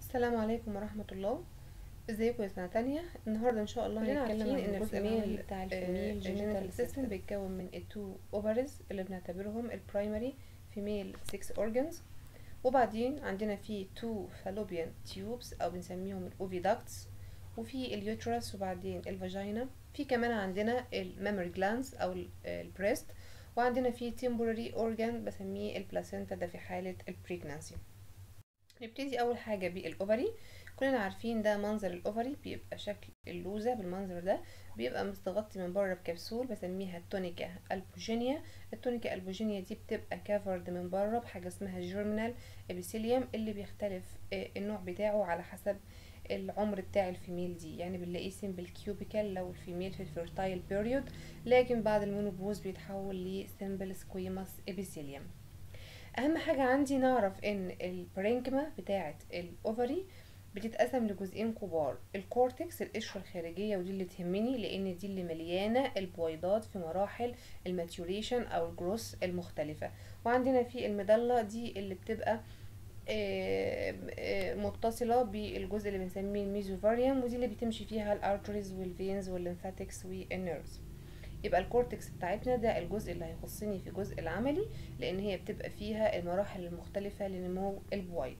السلام عليكم ورحمة الله ازيكم يا سنة تانية النهاردة ان شاء الله كلنا هنتكلم عارفين عن ان الجزء الفيميل العملي بتاع الفيميل جينيتال genital سيستم system. بيتكون من التو اوفرز اللي بنعتبرهم البرايمري فيميل 6 اورجانز وبعدين عندنا في تو فالوبيان تيوبس او بنسميهم الاوفيداكتس وفي اليوترس وبعدين الفاجينا في كمان عندنا الميموري جلانز او البريست وعندنا في temporary organ بسميه البلاسينتا ده في حالة البريجنانسي نبتدي اول حاجة بالاوفري كلنا عارفين ده منظر الاوفري بيبقى شكل اللوزة بالمنظر ده بيبقى مستغطي من بره بكبسول بسميها التونيكا البوجينيا التونيكا البوجينيا دي بتبقى كافرد من بره بحاجة اسمها جيرمينال ابيثيليوم اللي بيختلف آه، النوع بتاعه على حسب العمر بتاع الفيميل دي يعني بنلاقيه سيمبل كيوبيكال لو الفيميل في الفيرتايل بيريود لكن بعد المونوبوز بيتحول لسيمبل سكويماس ابيثيليوم اهم حاجة عندي نعرف ان البرينكما بتاعة الاوفري بتتقسم لجزئين كبار الكورتكس القشرة الخارجية ودي اللي تهمني لان دي اللي مليانة البويضات في مراحل الماتيوريشن او الجروس المختلفة وعندنا في المدلة دي اللي بتبقى آه، آه، متصلة بالجزء اللي بنسميه الميزوفاريوم ودي اللي بتمشي فيها الارتريز والفينز والليمفاتكس والنيرفز يبقى الكورتكس بتاعتنا ده الجزء اللي هيخصني في الجزء العملي لان هي بتبقى فيها المراحل المختلفة لنمو البويض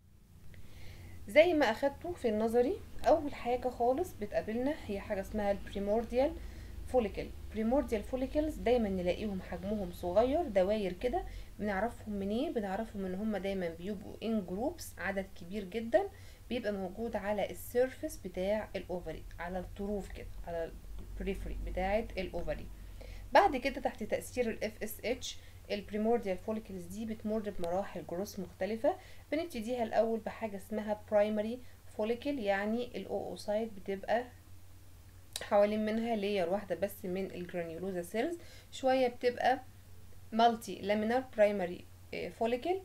زي ما اخدته في النظري اول حاجة خالص بتقابلنا هي حاجة اسمها البريمورديال فوليكل بريمورديال فوليكلز دايما نلاقيهم حجمهم صغير دواير كده بنعرفهم منين بنعرفهم ان هم دايما بيبقوا ان جروبس عدد كبير جدا بيبقى موجود على السيرفس بتاع الاوفري على الطروف كده على البريفري بتاعه الاوفري بعد كده تحت تأثير الاف اس اتش البريمورديال فوليكلز دي بتمر بمراحل جروس مختلفة بنبتديها الأول بحاجة اسمها برايمري فوليكل يعني الأوسايت بتبقى حوالين منها لير واحدة بس من الجرانيولوزا سيلز شوية بتبقى مالتي لامينار برايمري فوليكل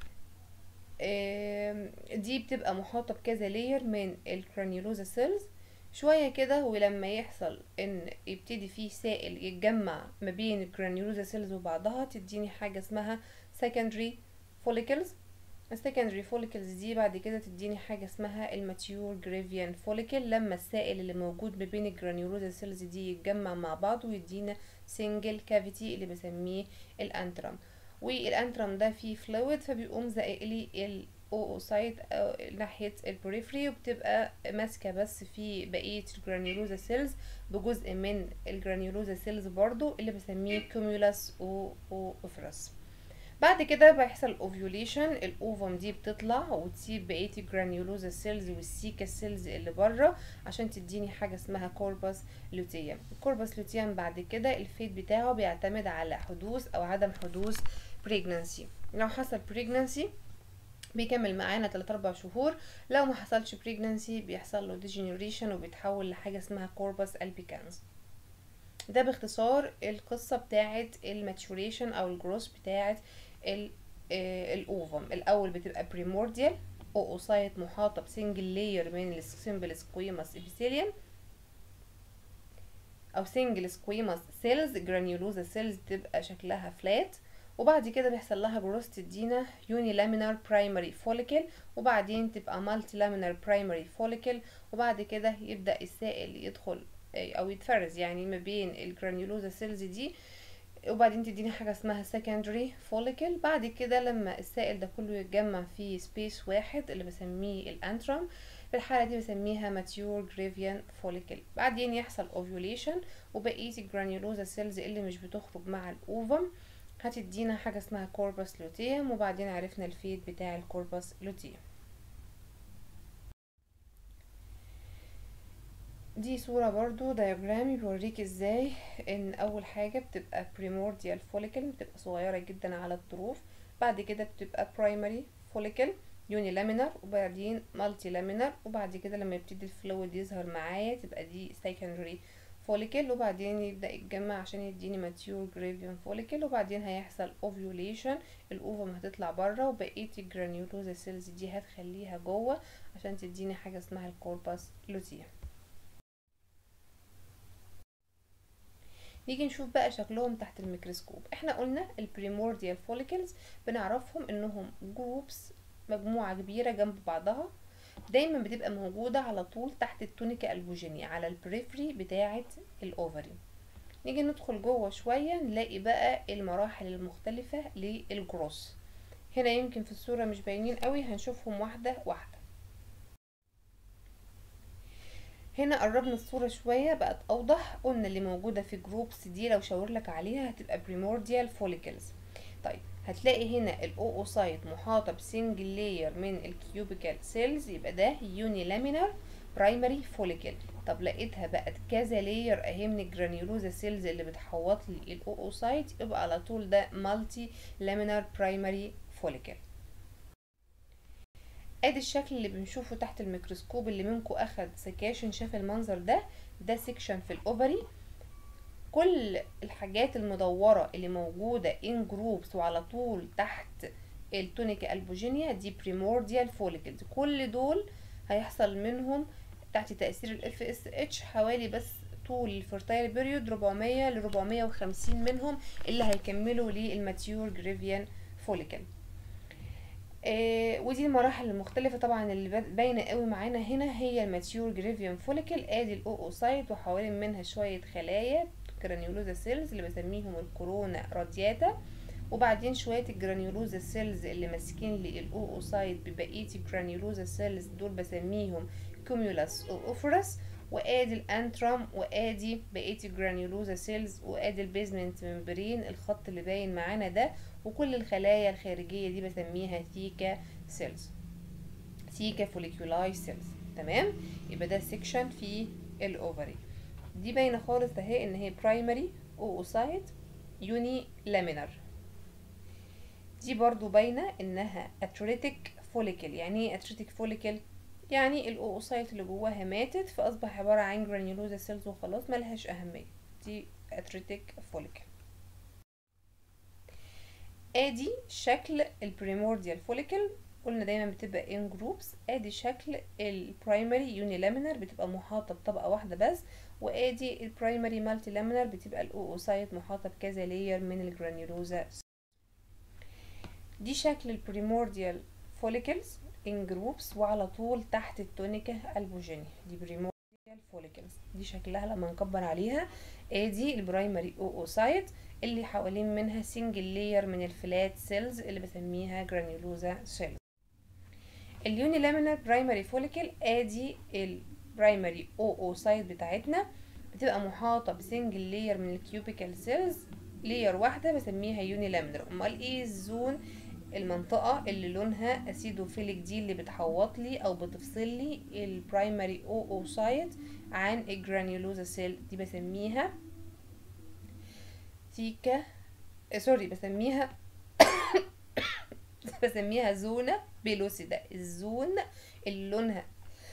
دي بتبقى محاطة بكذا لير من الجرانيولوزا سيلز شوية كده ولما يحصل ان يبتدي فيه سائل يتجمع ما بين الجرانيولوزا سيلز وبعضها تديني حاجة اسمها secondary follicles السكندري فوليكلز دي بعد كده تديني حاجة اسمها الماتيور جريفيان فوليكل لما السائل اللي موجود ما بين الجرانيولوزا سيلز دي يتجمع مع بعض ويدينا سنجل كافيتي اللي بسميه الانترم والانترم ده فيه فلويد فبيقوم زائق لي الاوسايت ناحية البريفري وبتبقى ماسكة بس في بقية الجرانيولوزا سيلز بجزء من الجرانيولوزا سيلز برضو اللي بسميه كوميولاس اوفرس بعد كده بيحصل اوفيوليشن الاوفم دي بتطلع وتسيب بقيه الجرانيولوزا سيلز والسيكا سيلز اللي بره عشان تديني حاجه اسمها كوربس لوتيوم الكوربس لوتيوم بعد كده الفيت بتاعه بيعتمد على حدوث او عدم حدوث بريجنانسي لو حصل بريجنانسي بيكمل معانا 3 4 شهور لو ما حصلش بريجنانسي بيحصل له ديجنريشن وبيتحول لحاجه اسمها كوربس البيكانز ده باختصار القصة بتاعت الماتوريشن او الجروس بتاعت الاوفم الاول بتبقى بريمورديال اوسايت محاطة بسنجل لاير من السيمبل سكويماس ابيثيليوم او سنجل سكويماس سيلز جرانيولوزا سيلز بتبقى شكلها فلات وبعد كده بيحصل لها جروس تدينا يوني لامينار برايمري فوليكل وبعدين تبقى مالتي لامينار برايمري فوليكل وبعد كده يبدأ السائل يدخل او يتفرز يعني ما بين الجرانيولوزا سيلز دي وبعدين تديني حاجه اسمها secondary follicle بعد كده لما السائل ده كله يتجمع في سبيس واحد اللي بسميه الانترم في الحالة دي بسميها mature gravian follicle بعدين يحصل ovulation وبقية الجرانيولوزا سيلز اللي مش بتخرج مع الأوفم هتدينا حاجة اسمها corpus luteum وبعدين عرفنا الفيد بتاع الكوربس luteum دي صورة برضو دياجرام بيوريك ازاي ان اول حاجة بتبقى primordial follicle بتبقى صغيرة جدا على الطروف بعد كده بتبقى primary follicle unilaminar وبعدين multilaminar وبعد كده لما يبتدي الفلويد يظهر معايا تبقى دي secondary follicle وبعدين يبدأ يتجمع عشان يديني mature gravian follicle وبعدين هيحصل ovulation الاوفم هتطلع بره وبقية الجرانيولوزا سيلز دي هتخليها جوه عشان تديني حاجة اسمها الكوربس لوتيوم نيجي نشوف بقى شكلهم تحت الميكروسكوب احنا قلنا البريمورديال فوليكلز بنعرفهم انهم جروبس مجموعة كبيرة جنب بعضها دايما بتبقى موجودة على طول تحت التونيكا البوجينيا على البريفري بتاعة الأوفري نيجي ندخل جوه شوية نلاقي بقى المراحل المختلفة للجروس هنا يمكن في الصورة مش باينين قوي هنشوفهم واحدة واحدة هنا قربنا الصورة شوية بقت أوضح قلنا اللي موجودة في جروبس دي لو شاورلك عليها هتبقى primordial follicles طيب هتلاقي هنا الاوسايت محاطة بسنجل لاير من الكيوبيكال سيلز يبقى ده يونيلامينر برايمري فوليكل طب لقيتها بقت كذا لاير اهي من الجرانيولوزا سيلز اللي بتحوط لي الاوسايت يبقى على طول ده مالتي لامينر برايمري فوليكل ادي الشكل اللي بنشوفه تحت الميكروسكوب اللي منكم اخد سكاشن شاف المنظر ده ده سيكشن في الاوفري كل الحاجات المدورة اللي موجودة in groups وعلى طول تحت التونيكا البوجينيا دي primordial follicles كل دول هيحصل منهم تحت تأثير ال FSH حوالي بس طول الفرتايل بيريود 400 ل 450 منهم اللي هيكملوا للماتيور جريفيان فوليكل آه ودي المراحل المختلفة طبعا اللي باينة قوي معانا هنا هي الماتيور جريفيان فوليكل ادي الاوسايت وحوالين منها شوية خلايا جرانيولوزا سيلز اللي بسميهم الكورونا رادياتا وبعدين شوية الجرانيولوزا سيلز اللي ماسكين لي الاوسايت ببقية الجرانيولوزا سيلز دول بسميهم كوميولاس او اوفرس وادي الانترم وادي بقيه الجرانيولوزا سيلز وادي البيزمنت ممبرين الخط اللي باين معانا ده وكل الخلايا الخارجيه دي بسميها ثيكا سيلز ثيكا فوليكولاي سيلز تمام يبقى ده سيكشن في الاوفري دي باينه خالص اهي ان هي برايمري اوسايت يوني لامينر دي برضو باينه انها اتريتيك فوليكل يعني ايه اتريتيك فوليكل يعني الاوسايت اللي جواها ماتت فاصبح عباره عن جرانيولوزا سيلز وخلاص ملهاش اهميه دي اتريتيك فوليكل ادي شكل البريمورديال فوليكل قلنا دايما بتبقى ان جروبس ادي شكل البرايمري يونيلامينر بتبقى محاطه بطبقه واحده بس وادي البرايمري مالتي لامينر بتبقى الاوسايت محاطه بكذا لاير من الجرانيولوزا دي شكل البريمورديال فوليكلز in groups وعلى طول تحت التونيكا البوجينيا دي بريمورديال فوليكلز دي شكلها لما نكبر عليها ادي البرايمري اوسايت اللي حوالين منها سنجل لاير من الفلات سيلز اللي بسميها جرانيولوزا سيلز اليونيلامينر برايمري فوليكل ادي البرايمري اوسايت بتاعتنا بتبقى محاطه بسنجل لاير من الكيوبيكال سيلز لاير واحده بسميها يونيلامينر امال ايه الزون المنطقة اللي لونها اسيدوفيليك دي اللي بتحوط لي او بتفصل لي البرايمري او اوسايت عن الجرانيولوزا سيل دي بسميها تيكا آه سوري بسميها بسميها زونة بيلوسيدا الزون اللي لونها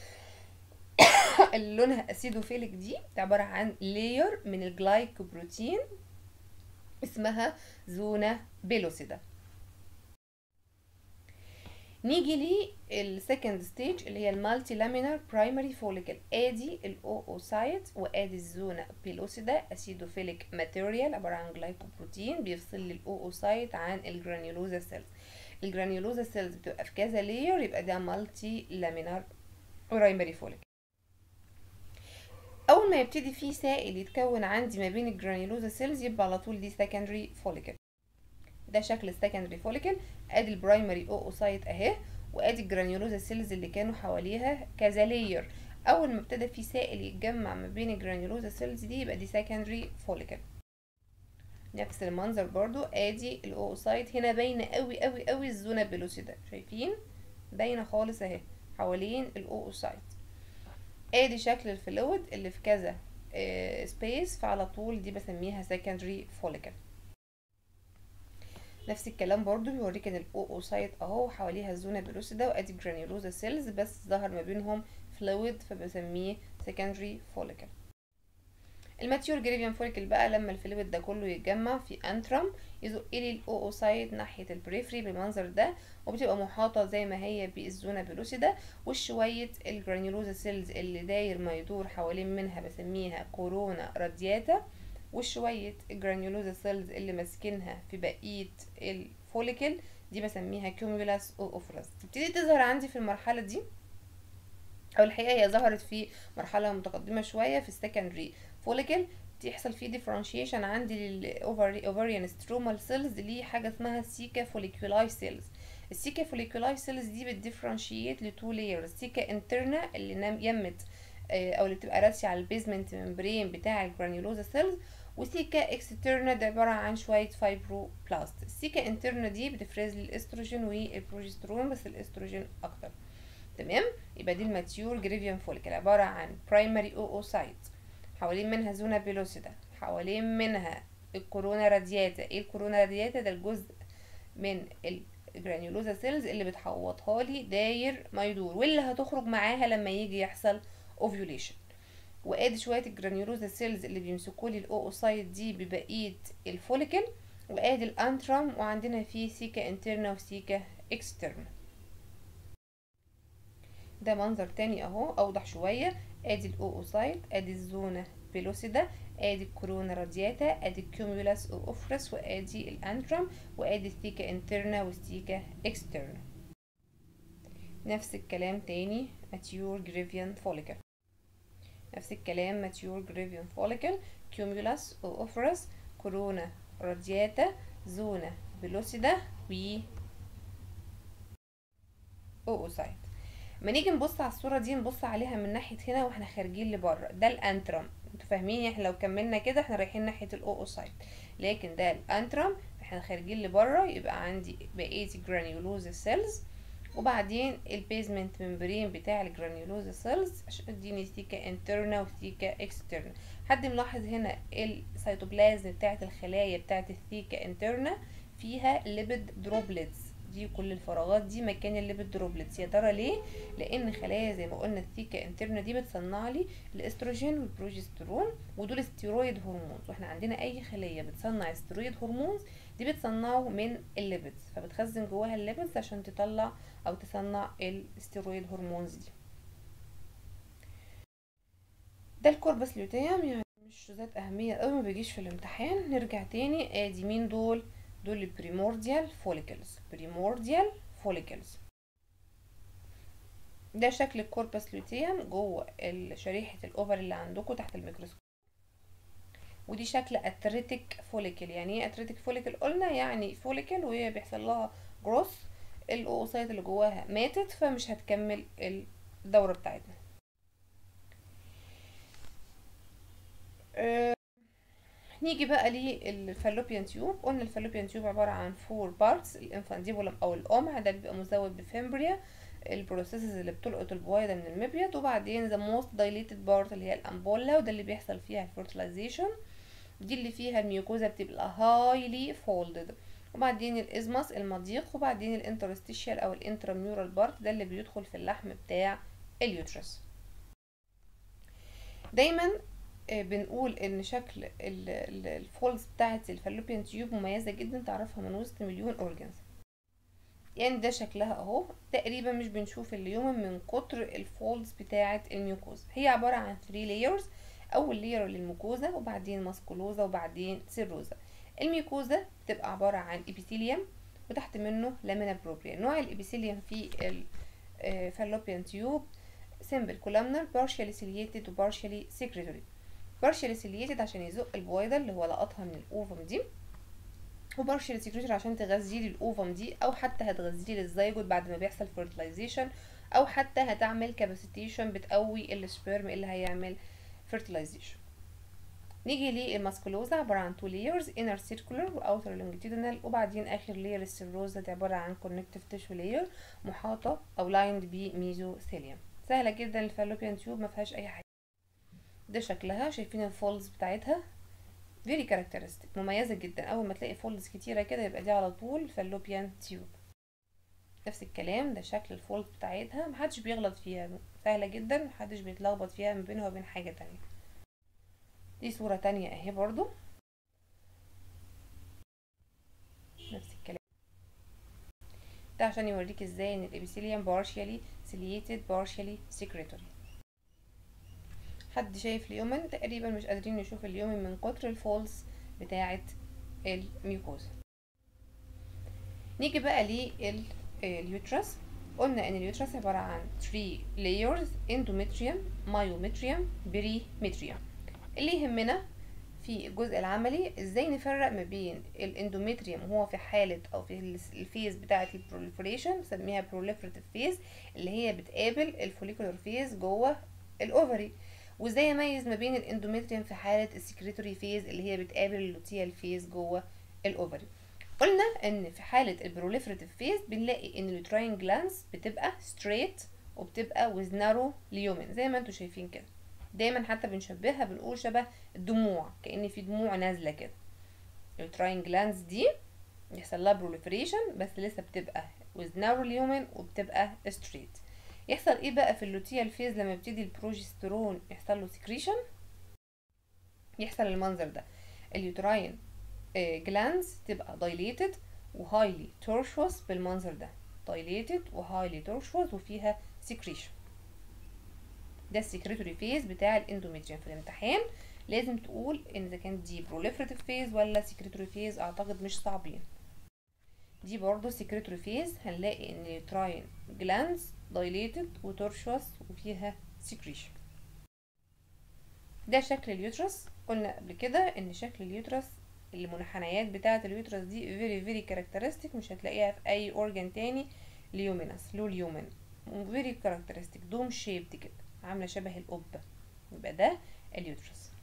اللي لونها اسيدوفيليك دي عبارة عن لاير من الجلايكوبروتين اسمها زونة بيلوسيدا نيجي للسكند ستيج اللي هي المالتي لامينر برايمري فوليكل ادي الاوسايت وادي الزونا بيلوسيدا اسيدوفيليك ماتيريال عباره عن جلايكوبروتين بيفصل لي الاوسايت عن الجرانيولوزا سيلز الجرانيولوزا سيلز بتبقى في كذا لاير يبقى ده مالتي لامينر برايمري فوليكل اول ما يبتدي فيه سائل يتكون عندي ما بين الجرانيولوزا سيلز يبقى على طول دي سكندري فوليكل ده شكل السكندري فوليكل ادي البرايمري اوسايت اهي وادي الجرانيولوزا سيلز اللي كانوا حواليها كذا لاير اول ما ابتدى في سائل يتجمع ما بين الجرانيولوزا سيلز دي يبقى دي سكندري فوليكل نفس المنظر برضو ادي الاوسايت هنا باينه قوي قوي قوي الزونه بيلوسيدا شايفين باينه خالص اهي حوالين الاوسايت ادي شكل الفلويد اللي في كذا سبيس فعلى طول دي بسميها سكندري فوليكل نفس الكلام برضو بيوريك ان الاوسايت اهو حواليها الزونه بيلوسيدا وادي جرانيولوزا سيلز بس ظهر ما بينهم فلويد فبسميه سكندري فوليكل الماتيور جريفيان فوليكل بقى لما الفلويد ده كله يتجمع في انترم يزق لي الاوسايت ناحيه البريفري بالمنظر ده وبتبقى محاطه زي ما هي بالزونه بيلوسيدا وشويه الجرانيولوزا سيلز اللي داير ما يدور حوالين منها بسميها كورونا رادياتا وشوية الجرانيولوزا سيلز اللي ماسكينها في بقية الفوليكل دي بسميها كوميولاس او اوفرس تبتدي تظهر عندي في المرحلة دي او الحقيقه هي ظهرت في مرحله متقدمه شويه في السكندري فوليكل يحصل فيه ديفرنشيشن عندي للاوفريان سترومال سيلز ليه حاجه اسمها سيكا فوليكولاي سيلز السيكا فوليكولاي سيلز دي بتديفرنشيت لتو لايرز سيكا انترنا اللي نام يمت او اللي بتبقى راسيه على البيزمنت ممبرين بتاع الجرانيولوزا سيلز وسيكا اكسترنا ده عباره عن شويه فايبرو بلاست السيكا انترنا دي بتفرز لي الاستروجين والبروجسترون بس الاستروجين اكتر تمام يبقى دي الماتيور جريفيان فوليكل عباره عن برايمري او اوسايت حوالين منها زونا بيلوسيدا حوالين منها الكورونا رادياتا ايه الكورونا رادياتا ده الجزء من الجرانيولوزا سيلز اللي بتحوطها لي داير ما يدور واللي هتخرج معاها لما يجي يحصل اوفيوليشن وادي شويه الجرانيولوزا سيلز اللي بيمسكوا لي الاوسايت دي ببقيه الفوليكل وادي الانترم وعندنا فيه سيكا انترنا وسيكا اكسترنا ده منظر تاني اهو اوضح شويه ادي الاوسايت ادي الزونا بيلوسيدا ادي الكورونا رادياتا ادي الكيوميولاس اوفرس وادي الانترم وادي الثيكا انترنا والثيكا اكسترنا نفس الكلام تاني ماتيور جريفيان فوليكل نفس الكلام ماتيور جريفيان فوليكل كيوميولاس اوفرس كورونا رادياتا زونا بيلوسيدا و اوسايت ما نيجي نبص على الصوره دي نبص عليها من ناحيه هنا واحنا خارجين لبره ده الانترم انتوا فاهمين احنا لو كملنا كده احنا رايحين ناحيه الاوسايت لكن ده الانترم احنا خارجين لبره يبقى عندي بقيه الجرانيولوزا سيلز وبعدين البيزمنت ممبرين بتاع الجرانيولوزا سيلز عشان اديني سيكا انترنا وسيكا اكسترنا حد ملاحظ هنا السيتوبلازم بتاعت الخلايا بتاعت الثيكا انترنا فيها ليبيد دروبلتس دي كل الفراغات دي مكان الليبيد دروبلتس يا ترى ليه لان خلايا زي ما قلنا الثيكا انترنا دي بتصنع لي الاستروجين والبروجسترون ودول ستيرويد هرمونز واحنا عندنا اي خليه بتصنع ستيرويد هرمونز دي بتصنعه من الليبيدز فبتخزن جواها الليبيدز عشان تطلع او تصنع الستيرويد هرمونز دي ده الكوربس لوتيوم يعني مش ذات اهميه قوي ما بيجيش في الامتحان نرجع تاني ادي مين دول دول البريمورديال فوليكلز بريمورديال فوليكلز ده شكل الكوربس لوتيوم جوه شريحه الاوفر اللي عندكم تحت الميكروسكوب ودي شكل اتريتيك فوليكل يعني ايه اتريتيك فوليكل قلنا يعني فوليكل وهي بيحصل لها جروث الاوسايت اللي جواها ماتت فمش هتكمل الدوره بتاعتنا أه نيجي بقى للفالوبيان تيوب قلنا الفالوبيان تيوب عباره عن فور بارتس الانفانديبولم او القمع ده بيبقى مزود بفيمبريا البروسيسز اللي بتلقط البويضه من المبيض وبعدين ذا موست دايليتد بارت اللي هي الامبولا وده اللي بيحصل فيها الفيرتلايزيشن دي اللي فيها الميوكوزا بتبقى هايلي فولدد وبعدين الازمس المضيق وبعدين الانترستيشيال او الانتراميورال بارت ده اللي بيدخل في اللحم بتاع اليوترس دايما بنقول ان شكل الفولز بتاعت الفالوبيان تيوب مميزه جدا تعرفها من وسط مليون اورجانز يعني ده شكلها اهو تقريبا مش بنشوف اليوم من كتر الفولز بتاعه الميوكوزا هي عباره عن 3 لايرز اول لاير للميوكوزا وبعدين ماسكولوزا وبعدين سيروزا الميوكوزا بتبقى عباره عن ابيثيليوم وتحت منه لامينا بروبريا نوع الابيثيليوم في الفالوبيان تيوب سيمبل كولامنر partially ciliated و partially secretory partially ciliated عشان يزق البويضه اللي هو لقطها من الاوفم دي وبارشل سكريتور عشان تغذي لي الاوفم دي او حتى هتغذي لي الزيجوت بعد ما بيحصل فيرتلايزيشن او حتى هتعمل كاباسيتيشن بتقوي السبيرم اللي هيعمل فيرتلايزيشن نيجي للماسكولوزا عبارة عن تو layers inner circular و outer longitudinal وبعدين آخر layer السيروزا دي عبارة عن connective tissue layer محاطة أو lined بميزوثيليوم سهلة جدا الفالوبيان تيوب مفيهاش أي حاجة ده شكلها شايفين الفولز بتاعتها فيري كاركترستيك مميزة جدا أول ما تلاقي فولز كتيرة كده يبقى دي على طول فالوبيان تيوب نفس الكلام ده شكل الفولد بتاعتها محدش بيغلط فيها سهلة جدا محدش بيتلخبط فيها ما بينها وبين حاجة تانية دي صورة تانية اهي برضو نفس الكلام ده عشان يوريك ازاي ان الابيثيليوم partially ciliated partially secretory حد شايف اليومن تقريبا مش قادرين نشوف اليومن من كتر الفولز بتاعة الميوكوزا نيجي بقى لليوترس قلنا ان اليوترس عبارة عن 3 layers endometrium myometrium perimetrium اللي يهمنا في الجزء العملي ازاي نفرق ما بين الاندوميتريوم وهو في حالة او في الفيز بتاعة البروليفريشن بنسميها بروليفريتيف فيز اللي هي بتقابل الفوليكولر فيز جوه الاوفري وازاي اميز ما بين الاندوميتريوم في حالة السكريتوري فيز اللي هي بتقابل اللوتيال فيز جوه الاوفري قلنا ان في حالة البروليفريتيف فيز بنلاقي ان اليوتراين جلانس بتبقى ستريت وبتبقى with narrow ليومن زي ما انتم شايفين كده دايما حتى بنشبهها بنقول شبه الدموع كأن في دموع نازلة كده اليوتراين جلانس دي يحصل لها بروليفريشن بس لسه بتبقى with narrow ليومن وبتبقى straight يحصل ايه بقى في اللوتيال فيز لما يبتدي البروجسترون يحصل له سكريشن يحصل المنظر ده اليوتراين جلانز تبقى dilated وهايلي tortuous بالمنظر ده dilated وهايلي tortuous وفيها secretion ده السكريتوري فيز بتاع الاندوميتريوم في الامتحان لازم تقول ان اذا كانت دي بروليفريتيف فيز ولا سكريتوري فيز اعتقد مش صعبين دي برضو سكريتوري فيز هنلاقي ان اليوتراين جلانز dilated وتورشوس وفيها secretion ده شكل اليوترس قلنا قبل كده ان شكل اليوترس المنحنيات بتاعة اليوترس دي very very characteristic مش هتلاقيها في اي organ تاني ليومينس لو ليومن very characteristic دوم shaped كده عاملة شبه القبة يبقى ده اليوترس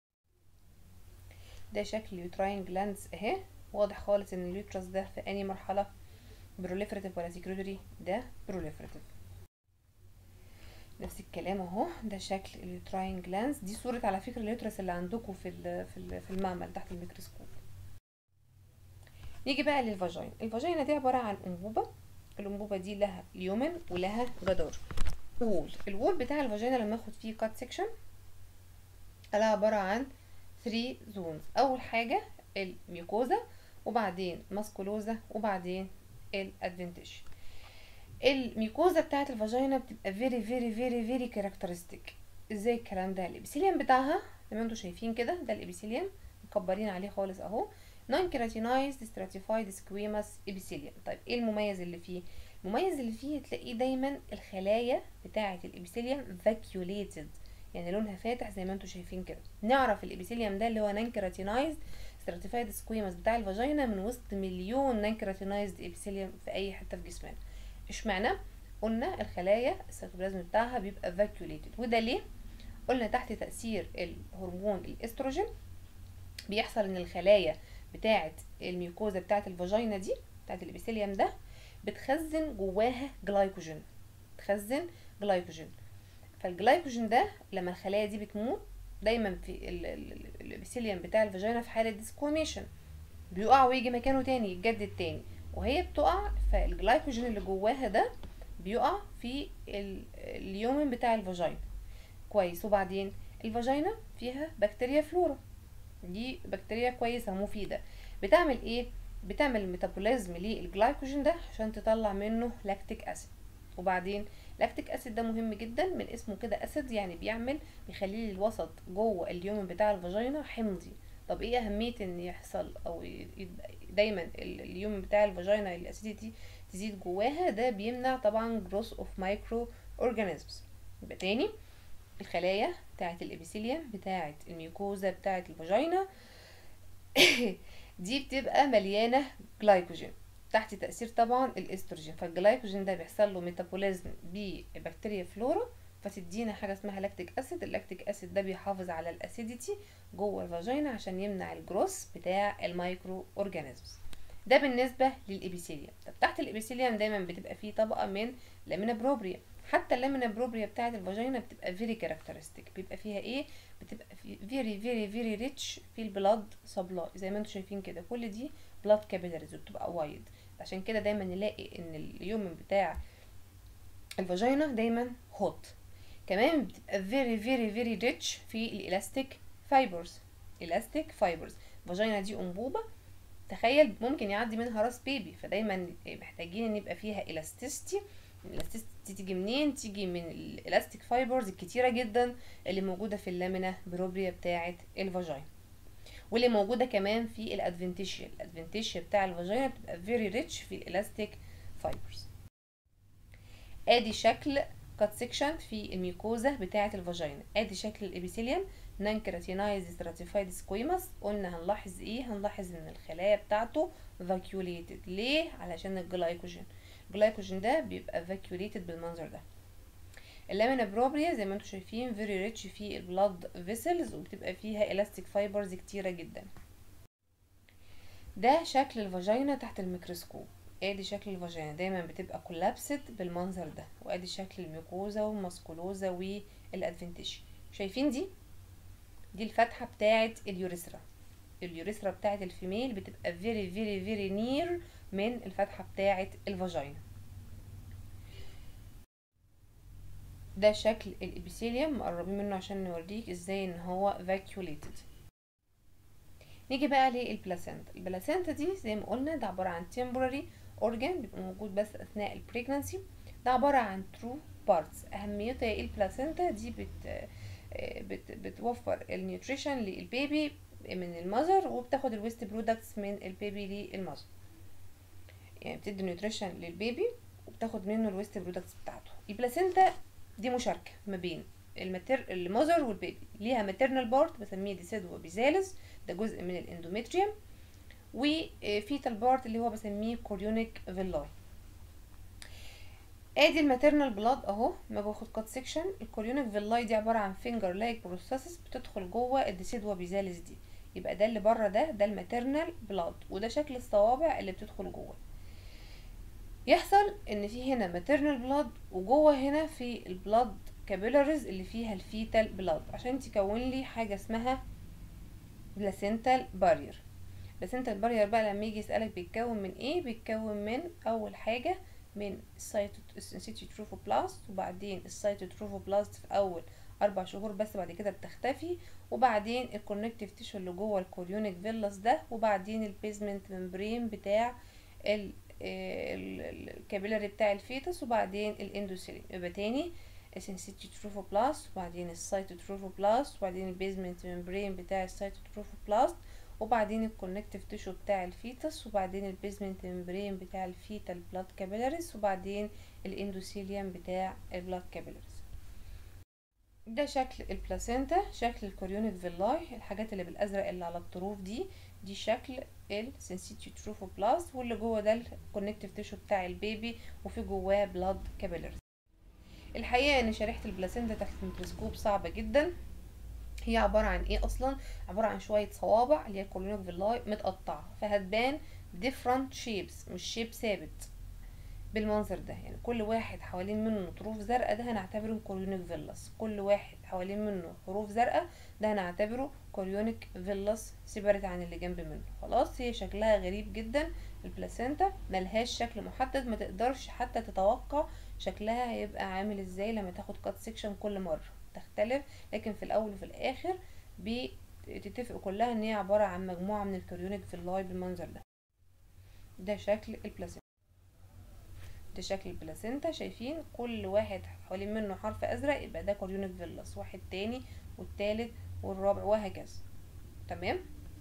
ده شكل اليوتراين جلاندز اهي واضح خالص ان اليوترس ده في اني مرحلة بروليفريتيف ولا سكريتوري ده بروليفريتيف نفس الكلام اهو ده شكل اليوتراين جلانس دي صورة على فكرة اليوترس اللي عندكم في في في المعمل تحت الميكروسكوب نيجي بقى للفاجينا الفاجينا دي عبارة عن انبوبة الانبوبة دي لها ليومن ولها جدار وول الوول بتاع الفاجينا لما اخد فيه كات سيكشن الاقي عبارة عن 3 زونز اول حاجة الميوكوزا وبعدين ماسكولوزا وبعدين الادفنتيش الميكوزا بتاعت الفاجينا بتبقى فيري فيري فيري فيري كاركترستيك ازاي الكلام ده الابيثيليوم بتاعها زي ما انتم شايفين كده ده الابيثيليوم مكبرين عليه خالص اهو نون كيراتينايزد ستراتيفايد سكويماس ابيثيليوم طيب ايه المميز اللي فيه المميز اللي فيه تلاقيه دايما الخلايا بتاعه الابيثيليوم فاكيوليتد يعني لونها فاتح زي ما انتم شايفين كده نعرف الابيثيليوم ده اللي هو نون كيراتينايزد ستراتيفايد سكويماس بتاع الفاجينا من وسط مليون نون كيراتينايزد ابيثيليوم في اي حته في جسمنا اشمعنى قلنا الخلايا السيتوبلازم بتاعها بيبقى فاكيوليتد وده ليه قلنا تحت تاثير الهرمون الاستروجين بيحصل ان الخلايا بتاعه الميوكوزا بتاعه الفاجينا دي بتاعه الابيثيليوم ده بتخزن جواها جلايكوجين تخزن جلايكوجين فالجلايكوجين ده لما الخلايا دي بتموت دايما في الابيثيليوم بتاع الفاجينا في حاله ديسكوميشن بيقع ويجي مكانه تاني يتجدد تاني وهي بتقع فالجلايكوجين اللي جواها ده بيقع في اليومن بتاع الفاجينا كويس وبعدين الفاجينا فيها بكتيريا فلورا دي بكتيريا كويسه مفيده بتعمل ايه بتعمل ميتابوليزم للجلايكوجين ده عشان تطلع منه لاكتيك اسيد وبعدين لاكتيك اسيد ده مهم جدا من اسمه كده اسيد يعني بيعمل بيخلي الوسط جوه اليومن بتاع الفاجينا حمضي طب ايه اهميه ان يحصل او دايما اليوم بتاع الفاجينا الاسيديتي تزيد جواها ده بيمنع طبعا جروس اوف مايكرو اورجانيزمز يبقى تاني الخلايا بتاعه الابيثيليوم بتاعه الميوكوزا بتاعه الفاجينا دي بتبقى مليانه جلايكوجين تحت تاثير طبعا الاستروجين فالجلايكوجين ده بيحصل له ميتابوليزم ببكتيريا فلورا فتدينا حاجه اسمها لاكتيك اسيد اللاكتيك اسيد ده بيحافظ على الاسيديتي جوه الفاجينا عشان يمنع الجروس بتاع المايكرو اورجانيزمز ده بالنسبه للابيثيليوم طب تحت الابيثيليوم دايما بتبقى فيه طبقه من لامينا بروبريا حتى اللامينا بروبريا بتاعه الفاجينا بتبقى فيري كاركترستيك بيبقى فيها ايه بتبقى فيري فيري فيري ريتش في البلاد سبلاي زي ما انتم شايفين كده كل دي بلاد كابيلاريز وبتبقى وايد عشان كده دايما نلاقي ان اليومن بتاع الفاجينا دايما هوت كمان بتبقى فيري فيري فيري ريتش في الالاستيك فايبرز الاستيك فايبرز الفاجينا دي انبوبه تخيل ممكن يعدي منها راس بيبي فدايما محتاجين ان يبقى فيها الاستيستي الاستيستي تيجي منين تيجي من الالاستيك فايبرز الكتيره جدا اللي موجوده في اللامينا بروبريا بتاعه الفاجينا واللي موجوده كمان في الادفنتيشيا الادفنتيشيا بتاع الفاجينا بتبقى فيري ريتش في الالاستيك فايبرز ادي شكل كات سيكشن في الميكوزا بتاعه الفاجينا ادي شكل الابيثيليوم نان كيراتينايز ستراتيفايد سكويماس قلنا هنلاحظ ايه هنلاحظ ان الخلايا بتاعته فاكيوليتد ليه علشان الجلايكوجين الجلايكوجين ده بيبقى فاكيوليتد بالمنظر ده اللامينا بروبريا زي ما انتم شايفين فيري ريتش في البلاد فيسلز وبتبقى فيها الاستيك فايبرز كتيره جدا ده شكل الفاجينا تحت الميكروسكوب ادي شكل الفاجينا دايما بتبقى كولابسد بالمنظر ده وادي شكل الميوكوزا والماسكولوزا والادفنتيشي شايفين دي دي الفتحه بتاعه اليوريثرا اليوريثرا بتاعه الفيميل بتبقى فيري فيري فيري نير من الفتحه بتاعه الفاجينا ده شكل الابيثيليوم مقربين منه عشان نوريك ازاي ان هو vacuolated نيجي بقى للبلاسينتا البلاسينتا دي زي ما قلنا ده عباره عن temporary organ بيبقى موجود بس اثناء البريجنانسي ده عباره عن true parts اهميتها ايه البلاسينتا دي بت بت بتوفر النيوتريشن للبيبي من المذر وبتاخد الويست برودكتس من البيبي للمذر يعني بتدي نيوتريشن للبيبي وبتاخد منه الويست برودكتس بتاعته البلاسينتا دي مشاركة ما بين المتر المذر والبيبي ليها ماتيرنال بارت بسميه ديسيدوا بيزالس ده جزء من الاندوميتريوم وفيتال بارت اللي هو بسميه كوريونيك فيلاي ادي الماتيرنال بلاد اهو ما باخد كات سيكشن الكوريونيك فيلاي دي عباره عن فينجر لايك بروسيسز بتدخل جوه الديسيدوا بيزالس دي يبقى ده اللي بره ده ده الماتيرنال بلاد وده شكل الصوابع اللي بتدخل جوه يحصل ان في هنا ماتيرنال بلاد وجوه هنا في البلاد كابيلاريز اللي فيها الفيتال بلاد عشان تكون لي حاجه اسمها بلاسينتال بارير بلاسينتال بارير بقى لما يجي يسالك بيتكون من ايه بيتكون من اول حاجه من السيتوتروفوبلاست وبعدين السيتوتروفوبلاست في اول اربع شهور بس بعد كده بتختفي وبعدين الكونكتيف تيشو اللي جوه الكوريونيك فيلاس ده وبعدين البيزمنت ممبرين بتاع ال الكابيلاري بتاع الفيتس وبعدين الاندوسيلين يبقى تاني السنسيتروفوبلاست وبعدين السيتوتروفوبلاست وبعدين البيزمنت ممبرين بتاع السيتوتروفوبلاست وبعدين الكونكتيف تيشو بتاع الفيتس وبعدين البيزمنت ممبرين بتاع الفيتال بلاد كابيلاريز وبعدين الاندوسيليوم بتاع البلاد كابيلاريز ده شكل البلاسينتا شكل الكوريونيك فيلاي الحاجات اللي بالازرق اللي على الطروف دي دي شكل السنسيتروفوبلاست واللي جوه ده الكونكتيف تيشو بتاع البيبي وفي جواه بلاد كابيلاريز الحقيقه ان شريحه البلاسينتا تحت الميكروسكوب صعبه جدا هي عباره عن ايه اصلا عباره عن شويه صوابع اللي هي الكوريونيك فيلاي متقطعه فهتبان different shapes مش شيب ثابت بالمنظر ده يعني كل واحد حوالين منه طروف زرقاء ده هنعتبره كوريونيك فيلاس كل واحد حوالين منه حروف زرقاء ده هنعتبره كوريونيك فيلاس سيبرت عن اللي جنب منه خلاص هي شكلها غريب جدا البلاسينتا ملهاش شكل محدد ما تقدرش حتى تتوقع شكلها هيبقى عامل ازاي لما تاخد كات سيكشن كل مره تختلف لكن في الاول وفي الاخر بتتفق كلها ان هي عباره عن مجموعه من الكوريونيك فيلاي بالمنظر ده ده شكل البلاسينتا ده شكل البلاسينتا شايفين كل واحد حوالين منه حرف ازرق يبقى ده كوريونيك فيلاس واحد تاني والتالت والرابع وهكذا تمام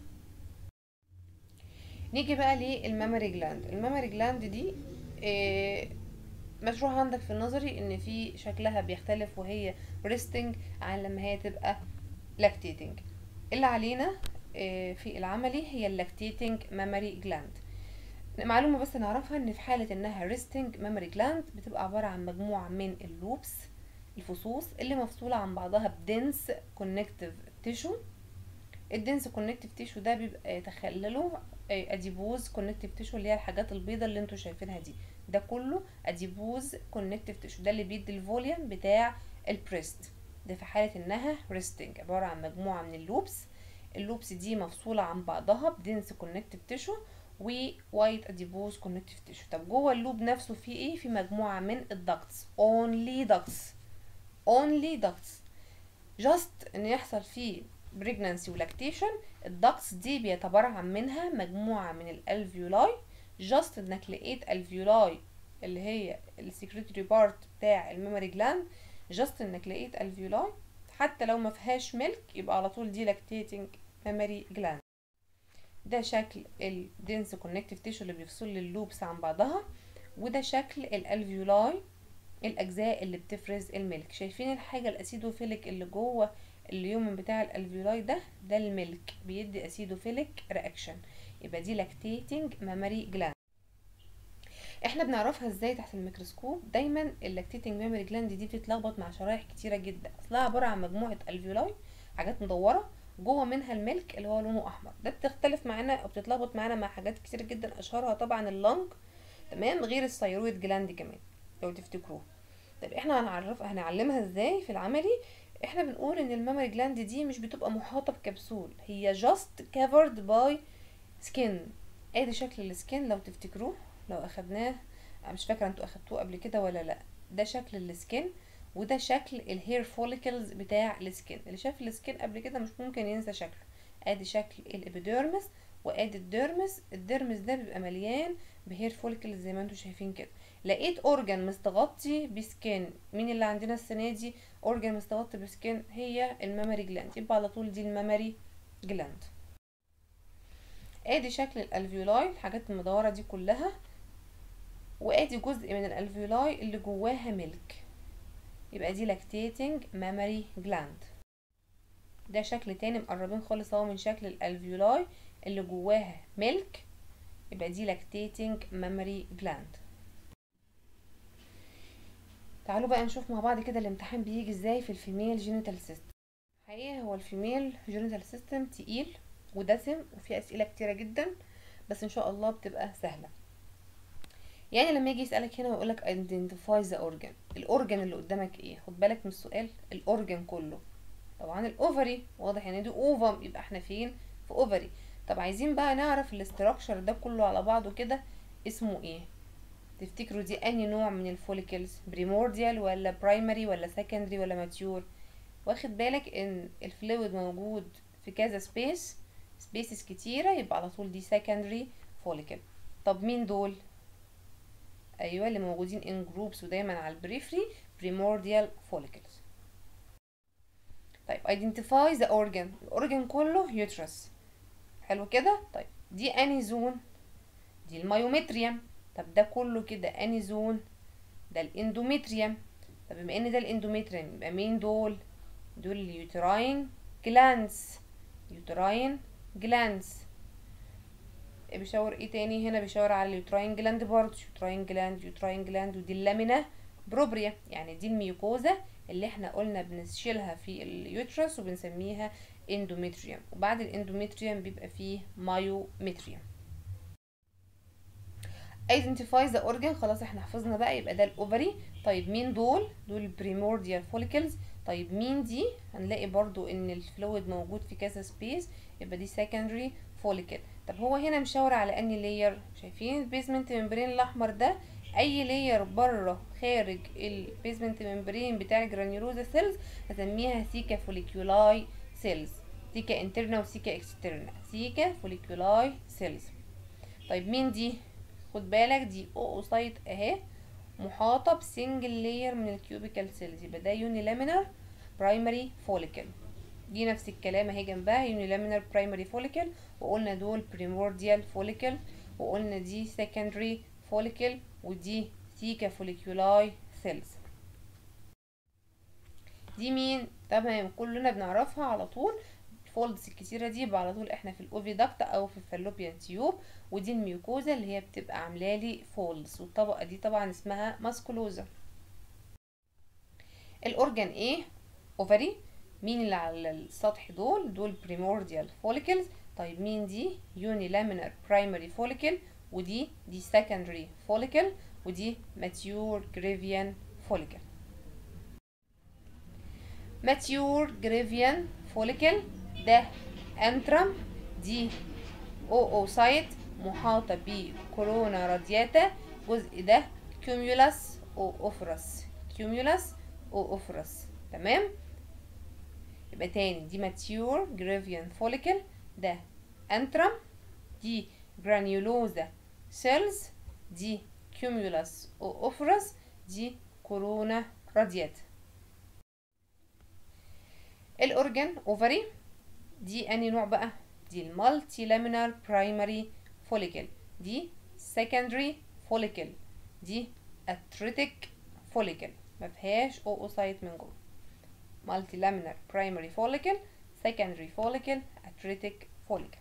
نيجي بقى للمامري جلاند المامري جلاند دي إيه مشروع عندك في النظري ان في شكلها بيختلف وهي ريستنج عن لما هي تبقى لاكتيتنج اللي علينا إيه في العملي هي اللاكتيتنج مامري جلاند معلومة بس نعرفها ان في حالة انها ريستنج ميموري جلاند بتبقى عبارة عن مجموعة من اللوبس الفصوص اللي مفصولة عن بعضها بدنس كونكتيف تيشو الدنس كونكتيف تيشو ده بيبقى يتخلله اديبوز كونكتيف تيشو اللي هي الحاجات البيضة اللي انتوا شايفينها دي ده كله اديبوز كونكتيف تيشو ده اللي بيدي الفوليوم بتاع البريست ده في حالة انها ريستنج عبارة عن مجموعة من اللوبس اللوبس دي مفصولة عن بعضها بدنس كونكتيف تيشو ووايت اديبوز كونكتيف تيشو طب جوه اللوب نفسه في ايه في مجموعه من الدكتس اونلي دكتس اونلي دكتس جاست ان يحصل فيه بريجنانسي ولاكتيشن الدكتس دي بيتبرع منها مجموعه من الالفيولاي جاست انك لقيت الفيولاي اللي هي السكريتري بارت بتاع الميموري جلاند جاست انك لقيت الفيولاي حتى لو ما فيهاش ميلك يبقى على طول دي لاكتيتنج ميموري جلاند ده شكل الدنس كونكتيف تيشو اللي بيفصل اللوبس عن بعضها وده شكل الالفيولاي الاجزاء اللي بتفرز الملك شايفين الحاجه الاسيدوفيليك اللي جوه اليومن بتاع الالفيولاي ده ده الملك بيدي اسيدوفيليك رياكشن يبقى دي لاكتيتنج مامري جلاند احنا بنعرفها ازاي تحت الميكروسكوب دايما اللاكتيتنج ميموري جلاند دي بتتلخبط مع شرايح كتيره جدا اصلها عباره عن مجموعه الفيولاي حاجات مدوره جوه منها الملك اللي هو لونه احمر ده بتختلف معانا او بتتلخبط معانا مع حاجات كتير جدا اشهرها طبعا اللنج تمام غير الثيرويد جلاند كمان لو تفتكروه طب احنا هنعرف هنعلمها ازاي في العملي احنا بنقول ان المامري جلاند دي مش بتبقى محاطه بكبسول هي جاست كفرد باي سكين ادي شكل السكين لو تفتكروه لو اخدناه أنا مش فاكره انتوا اخدتوه قبل كده ولا لا ده شكل السكين وده شكل الهير فوليكلز بتاع السكين اللي شاف السكين قبل كده مش ممكن ينسى شكله ادي شكل الابيديرمس وادي الديرمس الديرمس ده بيبقى مليان بهير فوليكلز زي ما انتوا شايفين كده لقيت اورجان مستغطي بسكين مين اللي عندنا السنه دي اورجان مستغطي بسكين هي المامري جلاند يبقى على طول دي المامري جلاند ادي شكل الالفيولاي الحاجات المدوره دي كلها وادي جزء من الالفيولاي اللي جواها ملك يبقى دي لاكتيتنج مامري جلاند ده شكل تاني مقربين خالص اهو من شكل الالفيولاي اللي جواها ملك يبقى دي لاكتيتنج مامري جلاند تعالوا بقى نشوف مع بعض كده الامتحان بيجي ازاي في الفيميل جينيتال سيستم حقيقة هو الفيميل جينيتال سيستم تقيل ودسم وفيه اسئله كتيره جدا بس ان شاء الله بتبقى سهله يعني لما يجي يسالك هنا ويقول لك identify the organ الاورجن اللي قدامك ايه خد بالك من السؤال الاورجن كله طبعا الاوفري واضح ان دي اوفم يبقى احنا فين في اوفري طب عايزين بقى نعرف الاستراكشر ده كله على بعضه كده اسمه ايه تفتكروا دي انهي نوع من الفوليكلز بريمورديال ولا برايمري ولا سكندري ولا ماتيور واخد بالك ان الفلويد موجود في كذا سبيس سبيسز كتيرة يبقى على طول دي secondary follicle طب مين دول ايوه اللي موجودين in groups ودايما على البريفري primordial follicles طيب identify the organ الاورجن كله uterus حلو كده طيب دي اني زون دي المايومتريوم طب ده كله كده اني زون ده الاندومتريوم طب بما ان ده الاندومتريوم يبقى مين دول دول اليوتراين جلانس يوتراين جلانس بيشاور ايه تاني هنا بيشاور على اليوتراين جلاند برضه يوتراين جلاند يوتراين جلاند ودي اللامينا بروبريا يعني دي الميوكوزا اللي احنا قلنا بنشيلها في اليوترس وبنسميها اندومتريوم وبعد الاندومتريوم بيبقى فيه مايومتريوم identify the organ خلاص احنا حفظنا بقى يبقى ده الاوفري طيب مين دول دول بريمورديال فوليكلز طيب مين دي هنلاقي برضو ان الفلويد موجود في كذا سبيس يبقى دي secondary follicle طب هو هنا مشاور على اني لاير شايفين البيزمنت ممبرين الاحمر ده اي لاير بره خارج البيزمنت ممبرين بتاع الجرانيولوزا سيلز هسميها سيكا فوليكولاي سيلز سيكا انترنا وسيكا اكسترنا سيكا فوليكولاي سيلز طيب مين دي خد بالك دي اوسايت اهي محاطة بسنجل لاير من الكيوبيكال سيلز يبقى ده يوني لامينر برايمري فوليكل دي نفس الكلام اهي جنبها يوني لامينر برايمري فوليكل وقلنا دول بريمورديال فوليكل وقلنا دي سكندري فوليكل ودي سيكا فوليكولاي سيلز دي مين تمام كلنا بنعرفها على طول الفولدز الكتيره دي يبقى على طول احنا في الاوفيدكت او في الفالوبيان تيوب ودي الميوكوزا اللي هي بتبقى عامله لي فولدز والطبقه دي طبعا اسمها ماسكولوزا الاورجان ايه اوفري مين اللي على السطح دول دول بريمورديال فوليكلز طيب مين دي يوني لامينر برايمري فوليكل ودي دي سكندري فوليكل ودي ماتيور جريفيان فوليكل ماتيور جريفيان فوليكل ده انترم دي اوسايت محاطة بكورونا رادياتا الجزء ده كيوميولاس او اوفرس كيوميولاس او اوفرس تمام يبقى تاني دي ماتيور جريفيان فوليكل ده انترم دي جرانيولوزا سيلز دي كيوميولاس او اوفرس دي كورونا رادياتا الاورجن اوفري دي اني نوع بقى دي المالتي لامينار برايمري فوليكل دي secondary follicle دي atretic follicle ما فيهاش oocyte من جوه multilaminar primary follicle secondary follicle athletic follicle